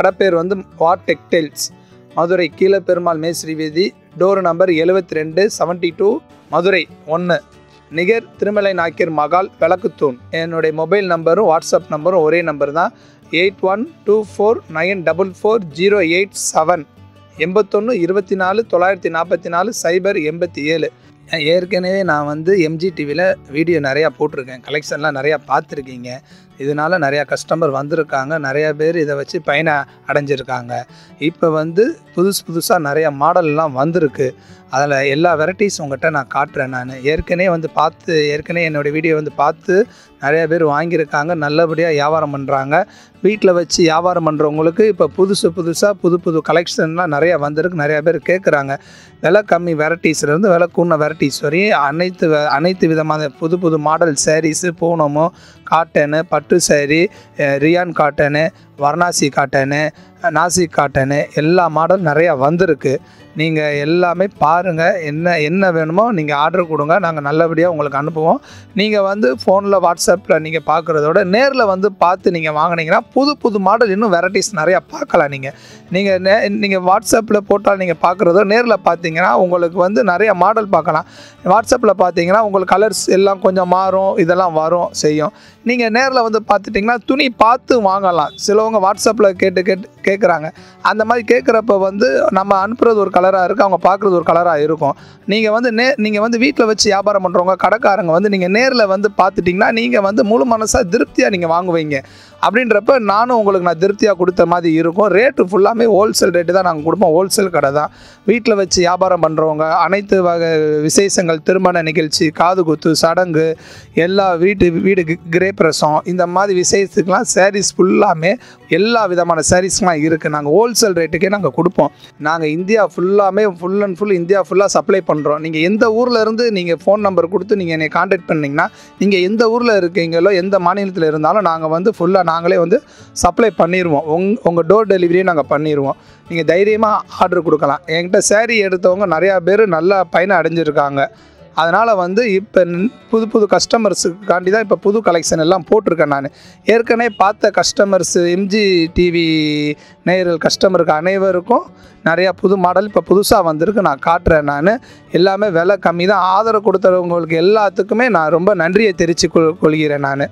கடை பேர் வந்து வாட் டெக்டைல்ஸ் மதுரை கீழப்பெருமாள் மேஸ்திரி வீதி டோர் நம்பர் எழுபத்தி ரெண்டு செவன்ட்டி டூ மதுரை ஒன்று நிகர் திருமலை நாயக்கர் மகால் விளக்குத்தூண் என்னுடைய மொபைல் நம்பரும் வாட்ஸ்அப் நம்பரும் ஒரே நம்பர் தான் eight one two four nine double four zero eight seven எண்பத்தொன்று இருபத்தி நாலு தொள்ளாயிரத்தி நாற்பத்தி நாலு சைபர் எண்பத்தி ஏழு ஏற்கனவே நான் வந்து எம்ஜி டிவியில் வீடியோ நிறையா போட்டிருக்கேன் கலெக்ஷன்லாம் நிறையா பார்த்துருக்கீங்க இதனால் நிறையா கஸ்டமர் வந்திருக்காங்க நிறையா பேர் இதை வச்சு பயன அடைஞ்சிருக்காங்க இப்போ வந்து புதுசு புதுசாக நிறையா மாடல்லாம் வந்திருக்கு அதில் எல்லா வெரைட்டிஸ் உங்கள்கிட்ட நான் காட்டுறேன் நான் ஏற்கனவே வந்து பார்த்து ஏற்கனவே என்னோடய வீடியோ வந்து பார்த்து நிறையா பேர் வாங்கியிருக்காங்க நல்லபடியாக வியாபாரம் பண்ணுறாங்க வீட்டில் வச்சு வியாபாரம் பண்ணுறவங்களுக்கு இப்போ புதுசு புதுசாக புது புது கலெக்ஷன்லாம் நிறையா வந்திருக்கு நிறையா பேர் கேட்குறாங்க விலை கம்மி வெரைட்டிஸ்லேருந்து விலை கூடின வெரைட்டிஸ் வரையும் அனைத்து வ- அனைத்து விதமான புது புது மாடல் சாரீஸு பூனமு காட்டனு பட்டு sari rayon cotton Varanasi cotton Nashik cotton எல்லா மாடல் நிறையா வந்திருக்கு நீங்கள் எல்லாமே பாருங்கள் என்ன என்ன வேணுமோ நீங்கள் ஆர்டர் கொடுங்க நாங்கள் நல்லபடியாக உங்களுக்கு அனுப்புவோம் நீங்கள் வந்து ஃபோனில் வாட்ஸ்அப்பில் நீங்கள் பார்க்குறதோட நேரில் வந்து பார்த்து நீங்கள் வாங்குனீங்கன்னா புது புது மாடல் இன்னும் வெரைட்டிஸ் நிறையா பார்க்கலாம் நீங்கள் நீங்கள் நே நீங்கள் வாட்ஸ்அப்பில் போட்டால் நீங்கள் பார்க்குறதோ நேரில் பார்த்தீங்கன்னா உங்களுக்கு வந்து நிறைய மாடல் பார்க்கலாம் வாட்ஸ்அப்பில் பார்த்தீங்கன்னா உங்களுக்கு கலர்ஸ் எல்லாம் கொஞ்சம் மாறும் இதெல்லாம் வரும் செய்யும் நீங்கள் நேரில் வந்து பார்த்துட்டிங்கன்னா துணி பார்த்து வாங்கலாம் சிலவங்க வாட்ஸ்அப்பில் கேட்டு கேட்டு கேட்குறாங்க அந்த மாதிரி கேட்குறப்ப வந்து நம்ம அனுப்புறது ஒரு கலராக இருக்குது அவங்க பார்க்குறது ஒரு கலராக இருக்கும் நீங்கள் வந்து நே நீங்கள் வந்து வீட்டில் வச்சு வியாபாரம் பண்ணுறவங்க கடைக்காரங்க வந்து நீங்கள் நேரில் வந்து பார்த்துட்டிங்கன்னா நீங்கள் வந்து முழு மனசாக திருப்தியாக நீங்கள் வாங்குவீங்க அப்படின்றப்ப நானும் உங்களுக்கு நான் திருப்தியாக கொடுத்த மாதிரி இருக்கும் ரேட்டு ஃபுல்லாமே ஹோல்சேல் ரேட்டு தான் நாங்கள் கொடுப்போம் ஹோல்சேல் கடை தான் வீட்டில் வச்சு வியாபாரம் பண்ணுறவங்க அனைத்து வகை விசேஷங்கள் திருமண நிகழ்ச்சி காது குத்து சடங்கு எல்லா வீட்டு வீடு கிரேப்ரசம் இந்த மாதிரி விசேஷத்துக்கெலாம் சாரீஸ் ஃபுல்லாமே எல்லா விதமான சாரீஸ்லாம் இருக்குது நாங்கள் ஹோல்சேல் ரேட்டுக்கே நாங்கள் கொடுப்போம் நாங்கள் இந்தியா ஃபுல்லாமே ஃபுல் அண்ட் ஃபுல் இந்தியா ஃபுல்லாக சப்ளை பண்ணுறோம் நீங்கள் எந்த ஊரில் இருந்து நீங்கள் ஃபோன் நம்பர் கொடுத்து நீங்கள் என்னை காண்டாக்ட் பண்ணிங்கன்னா நீங்கள் எந்த ஊரில் இருக்கீங்களோ எந்த மாநிலத்தில் இருந்தாலும் நாங்கள் வந்து ஃபுல்லாக நாங்களே வந்து சப்ளை பண்ணிடுவோம் உங் உங்கள் டோர் டெலிவரியே நாங்கள் பண்ணிடுவோம் நீங்கள் தைரியமாக ஆர்டர் கொடுக்கலாம் என்கிட்ட saree எடுத்தவங்க நிறையா பேர் நல்லா பயனை அடைஞ்சிருக்காங்க அதனால் வந்து இப்போ புது புது கஸ்டமர்ஸுக்காண்டி தான் இப்போ புது கலெக்ஷன் எல்லாம் போட்டிருக்கேன் நான் ஏற்கனவே பார்த்த கஸ்டமர்ஸ் எம்ஜி டிவி நேயர்கள் கஸ்டமருக்கு அனைவருக்கும் நிறையா புது மாடல் இப்போ புதுசாக வந்திருக்கு நான் காட்டுறேன் நான் எல்லாமே விலை கம்மி தான் ஆதரவு கொடுத்தவங்களுக்கு எல்லாத்துக்குமே நான் ரொம்ப நன்றியை தெரிவித்து கொள் கொள்கிறேன் நான்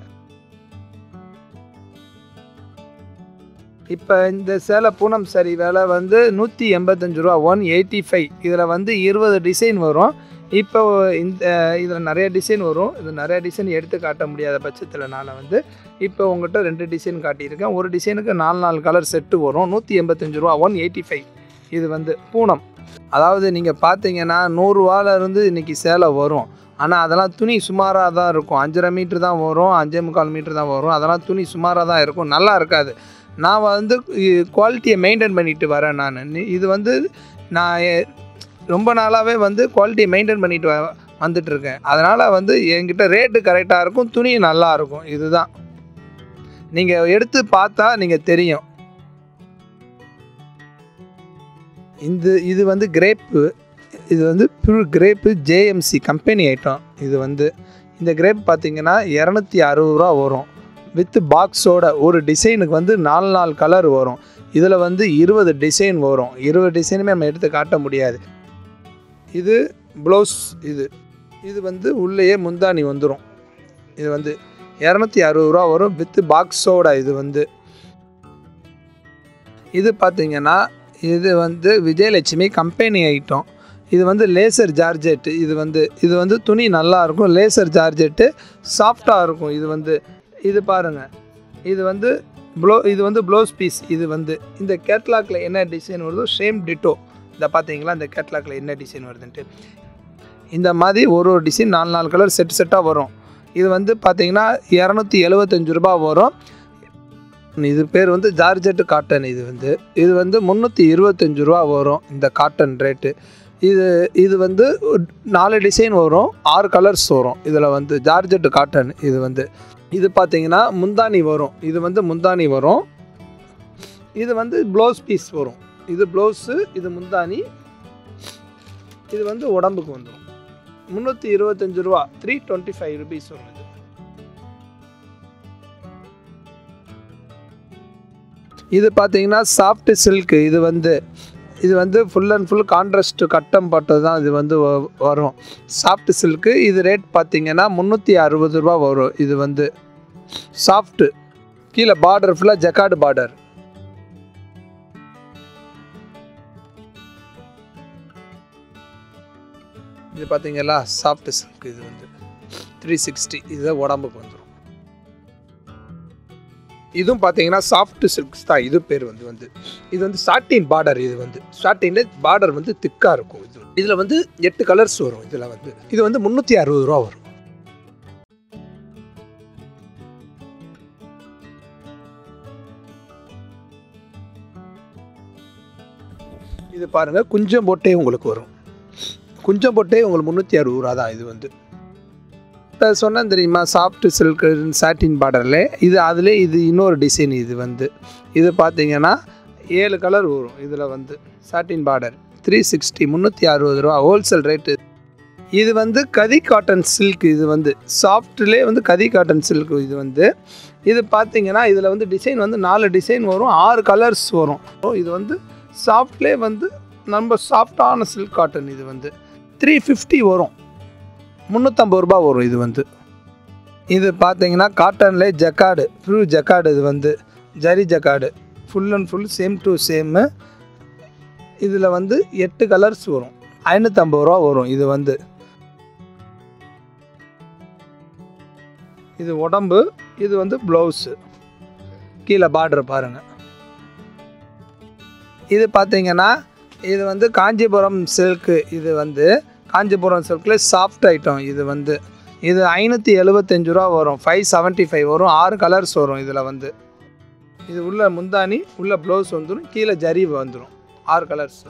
இப்போ இந்த சேலை பூனம் சரி விலை வந்து நூற்றி எண்பத்தஞ்சு ரூபா ஒன் எயிட்டி ஃபைவ் இதில் வந்து இருபது டிசைன் வரும் இப்போ இந்த இதில் நிறைய டிசைன் வரும் இது நிறைய டிசைன் எடுத்து காட்ட முடியாத பட்சத்தில் நான் வந்து இப்போ உங்கள்கிட்ட ரெண்டு டிசைன் காட்டியிருக்கேன் ஒரு டிசைனுக்கு நாலு நாலு கலர் செட்டு வரும் நூற்றி எண்பத்தஞ்சு ரூபா ஒன் எயிட்டி ஃபைவ் இது வந்து பூனம் அதாவது நீங்கள் பார்த்தீங்கன்னா நூறுரூவாலேருந்து இன்றைக்கி சேலை வரும் ஆனால் அதெல்லாம் துணி சுமாராக தான் இருக்கும் அஞ்சரை மீட்ரு தான் வரும் அஞ்சே முக்கால் மீட்ரு தான் வரும் அதெல்லாம் துணி சுமாராக தான் இருக்கும் நல்லா இருக்காது நான் வந்து குவாலிட்டியை மெயின்டைன் பண்ணிட்டு வரேன் நான் இது வந்து நான் எ- ரொம்ப நாளாகவே வந்து குவாலிட்டியை மெயின்டைன் பண்ணிட்டு வ வந்துட்டு இருக்கேன் அதனால் வந்து என்கிட்ட ரேட்டு கரெக்டாக இருக்கும் துணி நல்லா இருக்கும் இதுதான் நீங்கள் எடுத்து பார்த்தா நீங்கள் தெரியும் இந்த இது வந்து கிரேப்பு இது வந்து pure crepe JMC company item இது வந்து இந்த கிரேப் பார்த்தீங்கன்னா இரநூத்தி அறுபது ரூபா வரும் வித் பாக்ஸோட ஒரு டிசைனுக்கு வந்து நாலு நாலு கலர் வரும் இதில் வந்து இருபது டிசைன் வரும் இருபது டிசைனுமே நம்ம எடுத்து காட்ட முடியாது இது ப்ளவுஸ் இது இது வந்து உள்ளேயே முந்தானி வந்துடும் இது வந்து இரநூத்தி அறுபது ரூபா வரும் வித் பாக்ஸோட இது வந்து இது பார்த்தீங்கன்னா இது வந்து விஜயலட்சுமி கம்பெனி ஐட்டம் இது வந்து லேசர் ஜார்ஜெட்டு இது வந்து இது வந்து துணி நல்லா இருக்கும் லேசர் ஜார்ஜெட்டு சாஃப்டாக இருக்கும் இது வந்து இது பாருங்கள் இது வந்து ப்ளோ இது வந்து ப்ளவுஸ் பீஸ் இது வந்து இந்த கேட்லாக்ல என்ன டிசைன் வருதோ சேம் டிட்டோ இதை பார்த்தீங்களா இந்த கேட்லாக்ல என்ன டிசைன் வருதுன்ட்டு இந்த மாதிரி ஒரு ஒரு டிசைன் நாலு நாலு கலர் செட் செட்டாக வரும் இது வந்து பார்த்தீங்கன்னா இரநூத்தி எழுபத்தஞ்சு ரூபா வரும் இது பேர் வந்து ஜார்ஜெட்டு காட்டன் இது வந்து இது வந்து முந்நூற்றி இருபத்தஞ்சு ரூபா வரும் இந்த காட்டன் ரேட்டு இது இது வந்து ஒரு நாலு டிசைன் வரும் ஆறு கலர்ஸ் வரும் இதில் வந்து ஜார்ஜெட்டு காட்டன் இது வந்து இது பார்த்தீங்கன்னா முந்தானி வரும் இது வந்து முந்தானி வரும் இது வந்து ப்ளவுஸ் பீஸ் வரும் இது ப்ளவுஸு இது முந்தானி இது வந்து உடம்புக்கு வந்துடும் முந்நூற்றி இருபத்தஞ்சு ரூபா த்ரீ டுவெண்ட்டி ஃபைவ் ருபீஸ் வரும் இது இது பார்த்தீங்கன்னா சாஃப்ட் சில்க் இது வந்து இது வந்து ஃபுல் அண்ட் ஃபுல் கான்ட்ராஸ்ட் கட்டம் பட்டது தான் இது வந்து வ- வரும் சாஃப்ட் சில்க்கு இது ரேட் பார்த்தீங்கன்னா முந்நூற்றி அறுபது ரூபா வரும் இது வந்து சாஃப்ட்டு கீழே பார்டர் ஃபுல்லாக ஜக்கார்டு பார்டர் இது பார்த்தீங்களா சாஃப்ட் சில்க் இது வந்து த்ரீ சிக்ஸ்டி இதுதான் உடம்புக்கு வந்துடும் இதுவும் பார்த்தீங்கன்னா சாஃப்ட் சில்க்ஸ் தான் இது பேர் வந்து வந்து இது வந்து சாட்டின் பார்டர் இது வந்து சாட்டின்ல பார்டர் வந்து திக்காக இருக்கும் இது இதில் வந்து எட்டு கலர்ஸ் வரும் இதில் வந்து இது வந்து முந்நூற்றி அறுபது ரூபா வரும் இது பாருங்க குஞ்சம் போட்டே உங்களுக்கு வரும் குஞ்சம் போட்டே உங்களுக்கு முந்நூற்றி அறுபது ரூபா தான் இது வந்து இப்போ சொன்னேன் தெரியுமா சாஃப்ட் சில்க் சாட்டின் பார்டரில் இது அதிலே இது இன்னொரு டிசைன் இது வந்து இது பார்த்தீங்கன்னா ஏழு கலர் வரும் இதில் வந்து சாட்டின் பார்டர் த்ரீ சிக்ஸ்டி முந்நூற்றி அறுபது ரூபா ஹோல்சேல் ரேட்டு இது வந்து கதி காட்டன் சில்க் இது வந்து சாஃப்ட்லேயே வந்து கதி காட்டன் சில்க் இது வந்து இது பார்த்தீங்கன்னா இதில் வந்து டிசைன் வந்து நாலு டிசைன் வரும் ஆறு கலர்ஸ் வரும் இது வந்து சாஃப்ட்லேயே வந்து நம்ம சாஃப்டான சில்க் காட்டன் இது வந்து த்ரீ ஃபிஃப்டி வரும் முந்நூற்றம்பது ரூபா வரும் இது வந்து இது பார்த்தீங்கன்னா காட்டன்லேயே ஜக்காடு ஃபுல் ஜக்காடு இது வந்து zari jacquard full and full same to same இதில் வந்து எட்டு கலர்ஸ் வரும் ஐநூற்றம்பது ரூபா வரும் இது வந்து இது உடம்பு இது வந்து ப்ளவுஸு கீழே பார்டர் பாருங்கள் இது பார்த்தீங்கன்னா இது வந்து காஞ்சிபுரம் சில்க்கு இது வந்து காஞ்சிபுரம் சில்கில் சாஃப்ட் ஐட்டம் இது வந்து இது ஐநூற்றி எழுபத்தஞ்சு ரூபா வரும் ஃபைவ் செவன்ட்டி ஃபைவ் வரும் ஆறு கலர்ஸ் வரும் இதில் வந்து இது உள்ள முந்தானி உள்ள ப்ளவுஸ் வந்துடும் கீழே ஜரி வந்துடும் ஆறு கலர்ஸ்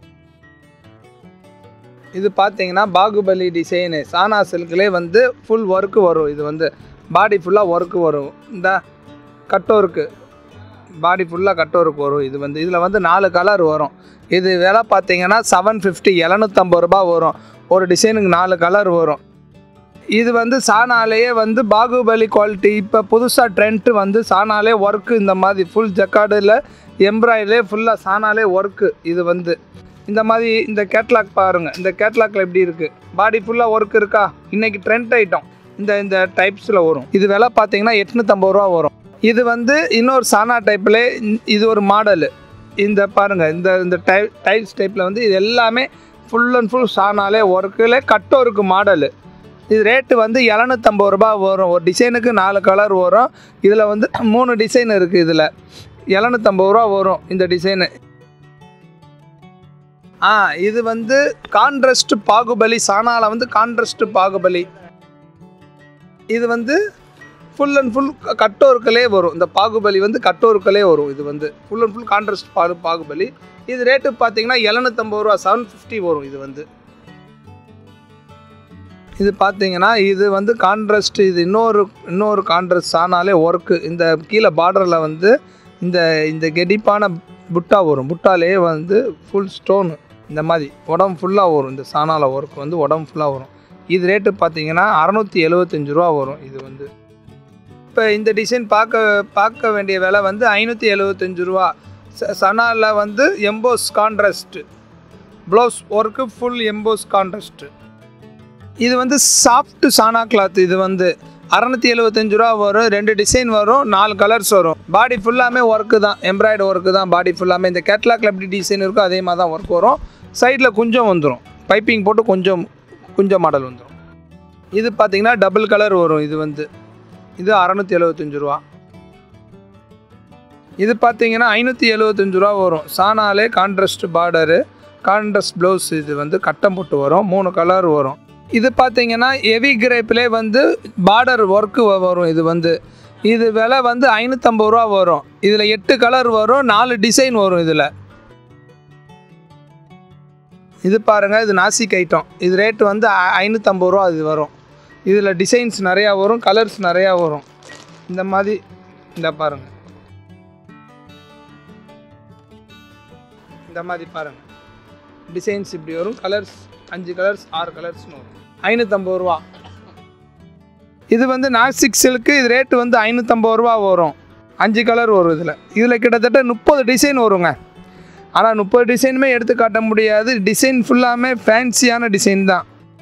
இது பார்த்தீங்கன்னா பாகுபலி டிசைனு சானா சில்க்லேயே வந்து ஃபுல் ஒர்க்கு வரும் இது வந்து பாடி ஃபுல்லாக ஒர்க்கு வரும் இந்த கட் ஒர்க்கு பாடி ஃபுல்லாக கட் ஒர்க் வரும் இது வந்து இதில் வந்து நாலு கலர் வரும் இது விலை பார்த்தீங்கன்னா செவன் ஃபிஃப்டி எழுநூற்றம்பது ரூபா வரும் ஒரு டிசைனுக்கு நாலு கலர் வரும் இது வந்து சானாலேயே வந்து பாகுபலி குவாலிட்டி இப்போ புதுசாக ட்ரெண்ட்டு வந்து சானாலே ஒர்க்கு இந்த மாதிரி ஃபுல் ஜக்கார்டில் எம்ப்ராய்டரிலே ஃபுல்லாக சானாலே ஒர்க்கு இது வந்து இந்த மாதிரி இந்த கேட்லாக் பாருங்கள் இந்த கேட்லாக்ல எப்படி இருக்குது பாடி ஃபுல்லாக ஒர்க் இருக்கா இன்றைக்கி ட்ரெண்ட் ஐட்டம் இந்த இந்த டைப்ஸில் வரும் இது விலை பார்த்தீங்கன்னா எட்நூற்றம்பது ரூபா வரும் இது வந்து இன்னொரு சானா டைப்பில் இது ஒரு மாடலு இந்த பாருங்கள் இந்த இந்த டை டைல்ஸ் டைப்பில் வந்து இது எல்லாமே ஃபுல் அண்ட் ஃபுல் சானாலே ஒர்க்கில் கட் ஒர்க்கு மாடலு இது ரேட்டு வந்து இரநூத்தம்பது ரூபா வரும் ஒரு டிசைனுக்கு நாலு கலர் வரும் இதில் வந்து மூணு டிசைன் இருக்குது இதில் எழுநூத்தம்பது ரூபா வரும் இந்த டிசைனு ஆ இது வந்து கான்ட்ரஸ்ட் பாகுபலி சானால வந்து கான்ட்ரஸ்ட் பாகுபலி இது வந்து ஃபுல் அண்ட் ஃபுல் கட்டோருக்களே வரும் இந்த பாகுபலி வந்து கட்டோருக்களே வரும் இது வந்து ஃபுல் அண்ட் ஃபுல் கான்ட்ரஸ்ட் பாகு பாகுபலி இது ரேட்டு பார்த்தீங்கன்னா எழுநூத்தம்பது ரூபா செவன் ஃபிஃப்டி வரும் இது வந்து இது பார்த்தீங்கன்னா இது வந்து கான்ட்ராஸ்ட் இது இன்னொரு இன்னொரு கான்ட்ராஸ்ட் ஆனாலே ஒர்க்கு இந்த கீழே பார்டரில் வந்து இந்த இந்த கெடிப்பான புட்டா வரும் புட்டாலே வந்து ஃபுல் ஸ்டோனு இந்த மாதிரி உடம்பு ஃபுல்லாக வரும் இந்த சானால ஒர்க் வந்து உடம்பு ஃபுல்லாக வரும் இது ரேட்டு பார்த்தீங்கன்னா அறநூற்றி எழுபத்தஞ்சு ரூபா வரும் இது வந்து இப்போ இந்த டிசைன் பார்க்க பார்க்க வேண்டிய விலை வந்து ஐநூற்றி எழுபத்தஞ்சு ரூபா ச- சனால வந்து emboss contrast blouse work full emboss contrast இது வந்து சாஃப்ட் சானா கிளாத் இது வந்து அறநூற்றி எழுபத்தஞ்சு ரூபா வரும் ரெண்டு டிசைன் வரும் நாலு கலர்ஸ் வரும் பாடி ஃபுல்லாமே ஒர்க்கு தான் எம்ப்ராய்டு ஒர்க்கு தான் பாடி ஃபுல்லாமே இந்த கேட்லாக்ல எப்படி டிசைன் இருக்கோ அதே மாதிரி தான் ஒர்க் வரும் சைடில் கொஞ்சம் வந்துடும் பைப்பிங் போட்டு கொஞ்சம் கொஞ்சம் மாடல் வந்துடும் இது பார்த்தீங்கன்னா டபுள் கலர் வரும் இது வந்து இது அறநூற்றி எழுபத்தஞ்சு ரூபா இது பார்த்தீங்கன்னா ஐநூற்றி எழுபத்தஞ்சு ரூபா வரும் சானாலே கான்ட்ராஸ்ட் பார்டரு கான்ட்ராஸ்ட் ப்ளவுஸ் இது வந்து கட்டம் போட்டு வரும் மூணு கலர் வரும் இது பார்த்தீங்கன்னா ஹெவி கிரேப்லே வந்து பார்டர் ஒர்க்கு வரும் இது வந்து இது விலை வந்து ஐநூற்றம்பது ரூபா வரும் இதில் எட்டு கலர் வரும் நாலு டிசைன் வரும் இதில் இது பாருங்கள் இது நாசிக் ஐட்டம் இது ரேட்டு வந்து ஐ- ஐநூற்றம்பது ரூபா இது வரும் இதில் டிசைன்ஸ் நிறையா வரும் கலர்ஸ் நிறையா வரும் இந்த மாதிரி இந்த பாருங்கள் இந்த மாதிரி பாருங்கள் டிசைன்ஸ் இப்படி வரும் கலர்ஸ் அஞ்சு கலர்ஸ் ஆறு கலர்ஸ்னு வரும் ஐநூற்றம்பது ரூபா இது வந்து நாசிக் சில்க்கு இது ரேட்டு வந்து ஐநூற்றம்பது ரூபா வரும் அஞ்சு கலர் வரும் இதில் இதில் கிட்டத்தட்ட முப்பது டிசைன் வருங்க ஆனால் முப்பது டிசைனுமே எடுத்து காட்ட முடியாது டிசைன் ஃபுல்லாமே ஃபேன்சியான டிசைன் தான்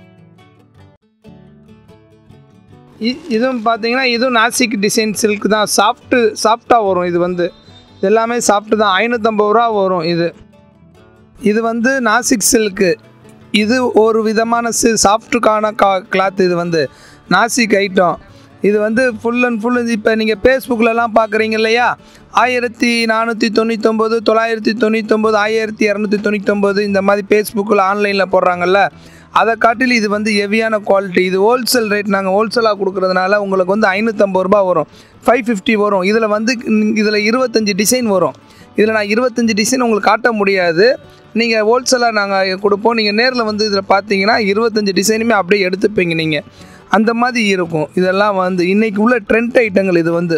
இ- இதுவும் பார்த்தீங்கன்னா இதுவும் நாசிக் டிசைன் சில்க் தான் சாஃப்ட்டு சாஃப்டாக வரும் இது வந்து இது எல்லாமே சாஃப்ட்டு தான் ஐநூற்றம்பது ரூபா வரும் இது இது வந்து நாசிக் சில்க்கு இது ஒரு விதமான சி சாஃப்ட்டுக்கான கா கிளாத் இது வந்து நாசிக் ஐட்டம் இது வந்து ஃபுல் அண்ட் ஃபுல் இப்போ நீங்கள் ஃபேஸ்புக்கிலலாம் பார்க்குறீங்க இல்லையா ஆயிரத்தி நானூற்றி தொண்ணூத்தொம்பது தொள்ளாயிரத்தி தொண்ணூத்தொம்பது ஆயிரத்தி இரநூத்தி தொண்ணூத்தொம்பது இந்த மாதிரி ஃபேஸ்புக்கில் ஆன்லைனில் போடுறாங்கல்ல அதை காட்டில் இது வந்து ஹெவியான குவாலிட்டி இது ஹோல்சேல் ரேட் நாங்கள் ஹோல்சேலாக கொடுக்குறதுனால உங்களுக்கு வந்து ஐநூற்றம்பது ரூபா வரும் ஃபைவ் ஃபிஃப்டி வரும் இதில் வந்து இதில் இருபத்தஞ்சி டிசைன் வரும் இதில் நான் இருபத்தஞ்சி டிசைன் உங்களுக்கு காட்ட முடியாது நீங்கள் ஹோல்சேலாக நாங்கள் கொடுப்போம் நீங்கள் நேரில் வந்து இதில் பார்த்தீங்கன்னா இருபத்தஞ்சி டிசைனுமே அப்படியே எடுத்துப்பீங்க நீங்கள் அந்த மாதிரி இருக்கும் இதெல்லாம் வந்து இன்றைக்கி உள்ள ட்ரெண்ட் ஐட்டங்கள் இது வந்து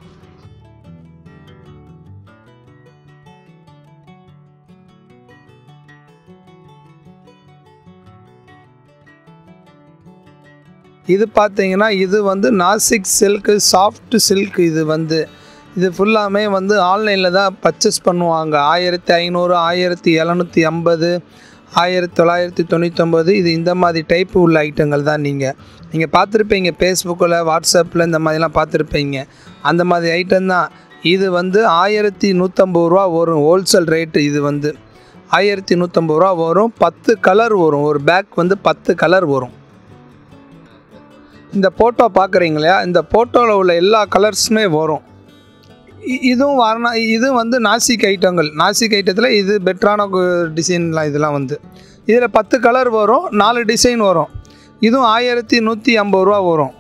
இது பார்த்தீங்கன்னா இது வந்து நாசிக் சில்க்கு சாஃப்ட் சில்க் இது வந்து இது ஃபுல்லாமே வந்து ஆன்லைனில் தான் பர்ச்சேஸ் பண்ணுவாங்க ஆயிரத்தி ஐநூறு ஆயிரத்தி எழுநூற்றி ஐம்பது ஆயிரத்தி தொள்ளாயிரத்தி தொண்ணூத்தொம்பது இது இந்த மாதிரி டைப்பு உள்ள ஐட்டங்கள் தான் நீங்கள் நீங்கள் பார்த்துருப்பீங்க ஃபேஸ்புக்கில் வாட்ஸ்அப்பில் இந்த மாதிரிலாம் பார்த்துருப்பீங்க அந்த மாதிரி ஐட்டம் தான் இது வந்து ஆயிரத்தி நூற்றம்பது ரூபா வரும் ஹோல்சேல் ரேட்டு இது வந்து ஆயிரத்தி நூற்றம்பது ரூபா வரும் பத்து கலர் வரும் ஒரு பேக் வந்து பத்து கலர் வரும் இந்த ஃபோட்டோ பார்க்குறீங்க இல்லையா இந்த ஃபோட்டோவில் உள்ள எல்லா கலர்ஸுமே வரும் இ- இதுவும் வரணா இது வந்து நாசிக் ஐட்டங்கள் நாசிக் ஐட்டத்தில் இது பெட்டரான டிசைன்லாம் இதெல்லாம் வந்து இதில் பத்து கலர் வரும் நாலு டிசைன் வரும் இதுவும் ஆயிரத்தி நூற்றி ஐம்பது ரூபா வரும்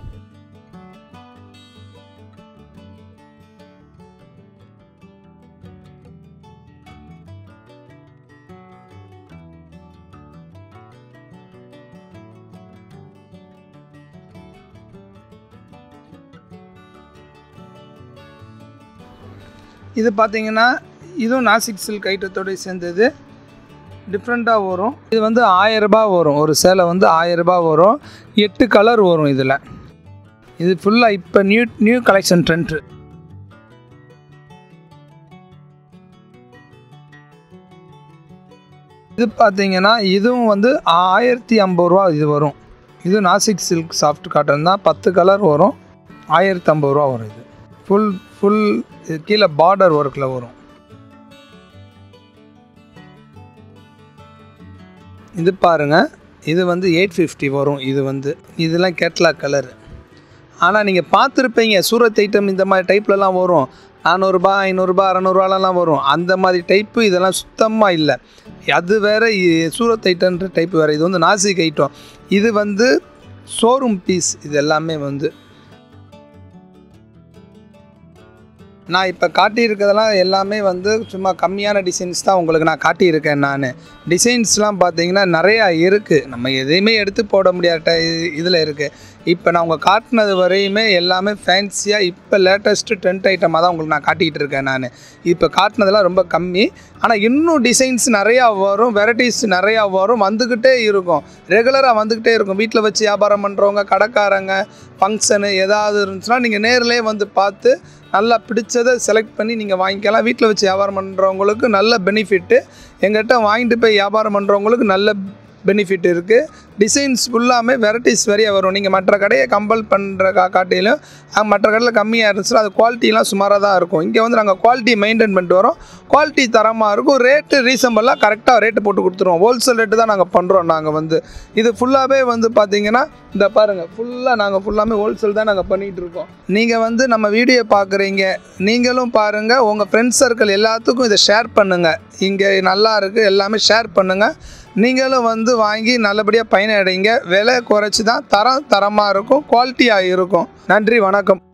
இது பார்த்தீங்கன்னா இதுவும் நாசிக் சில்க் ஐட்டத்தோடு சேர்ந்தது டிஃப்ரெண்ட்டாக வரும் இது வந்து 1000 ரூபாய் வரும் ஒரு சேலை வந்து 1000 ரூபாய் வரும் எட்டு கலர் வரும் இதில் இது ஃபுல்லாக இப்போ நியூ நியூ கலெக்ஷன் ட்ரெண்ட் இது பார்த்தீங்கன்னா இதுவும் வந்து ஆயிரத்தி ஐம்பது ரூபா இது வரும் இது நாசிக் சில்க் சாஃப்ட் காட்டன் தான் பத்து கலர் வரும் ஆயிரத்தி ஐம்பது ரூபா வரும் இது ஃபுல் ஃபுல் இது கீழே பார்டர் ஒர்க்கில் வரும் இது பாருங்க இது வந்து எயிட் ஃபிஃப்டி வரும் இது வந்து இதெல்லாம் கேட்லாக் கலர் ஆனால் நீங்கள் பார்த்துருப்பீங்க சூரத் ஐட்டம் இந்த மாதிரி டைப்லலாம் வரும் நானூறுரூபா ஐநூறுரூபா அறநூறுவாலலாம் வரும் அந்த மாதிரி டைப்பு இதெல்லாம் சுத்தமாக இல்லை அது வேறு சூரத் ஐட்டன்ற டைப் வேறு இது வந்து நாசிக் ஐட்டம் இது வந்து ஷோரூம் பீஸ் இது எல்லாமே வந்து நான் இப்போ காட்டியிருக்கிறதெல்லாம் எல்லாமே வந்து சும்மா கம்மியான டிசைன்ஸ் தான் உங்களுக்கு நான் காட்டியிருக்கேன் நான் டிசைன்ஸ்லாம் பார்த்தீங்கன்னா நிறையா இருக்குது நம்ம எதையுமே எடுத்து போட முடியாத இதில் இருக்குது இப்போ நான் உங்கள் காட்டினது வரையுமே எல்லாமே ஃபேன்சியாக இப்போ லேட்டஸ்ட்டு ட்ரெண்ட் ஐட்டமாக தான் உங்களுக்கு நான் காட்டிகிட்டு இருக்கேன் நான் இப்போ காட்டினதெல்லாம் ரொம்ப கம்மி ஆனால் இன்னும் டிசைன்ஸ் நிறையா வரும் வெரைட்டிஸ் நிறையா வரும் வந்துக்கிட்டே இருக்கும் ரெகுலராக வந்துக்கிட்டே இருக்கும் வீட்டில் வச்சு வியாபாரம் பண்ணுறவங்க கடைக்காரங்க ஃபங்க்ஷனு ஏதாவது இருந்துச்சுன்னா நீங்கள் நேர்லேயே வந்து பார்த்து நல்லா பிடிச்சதை செலக்ட் பண்ணி நீங்கள் வாங்கிக்கலாம் வீட்டில் வச்சு வியாபாரம் பண்ணுறவங்களுக்கு நல்ல பெனிஃபிட்டு எங்கிட்ட வாங்கிட்டு போய் வியாபாரம் பண்ணுறவங்களுக்கு நல்ல பெனிஃபிட் இருக்குது டிசைன்ஸ் ஃபுல்லாமே வெரைட்டிஸ் வரைய வரும் நீங்கள் மற்ற கடையை கம்பல் பண்ணுற கா காட்டிலும் அங்க மற்ற கடையில் கம்மியாக இருந்துச்சுன்னா அது குவாலிட்டிலாம் சுமாராக தான் இருக்கும் இங்கே வந்து நாங்கள் குவாலிட்டி மெயின்டைன் பண்ணிட்டு வரோம் குவாலிட்டி தரமாக இருக்கும் ரேட்டு ரீசனபிளாக கரெக்டாக ரேட்டு போட்டு கொடுத்துருவோம் ஹோல்சேல் ரேட்டு தான் நாங்கள் பண்ணுறோம் நாங்கள் வந்து இது ஃபுல்லாகவே வந்து பார்த்தீங்கன்னா இந்த பாருங்கள் ஃபுல்லாக நாங்கள் ஃபுல்லாமே ஹோல்சேல் தான் நாங்கள் பண்ணிகிட்டு இருக்கோம் நீங்கள் வந்து நம்ம வீடியோ பார்க்குறீங்க நீங்களும் பாருங்கள் உங்கள் ஃப்ரெண்ட்ஸ் சர்க்கிள் எல்லாத்துக்கும் இதை ஷேர் பண்ணுங்கள் இங்கே நல்லா இருக்குது எல்லாமே ஷேர் பண்ணுங்கள் நீங்களும் வந்து வாங்கி நல்லபடியாக பயனடைங்க விலை குறைச்சி தான் தரம் தரமாக இருக்கும் குவாலிட்டியாக இருக்கும் நன்றி வணக்கம்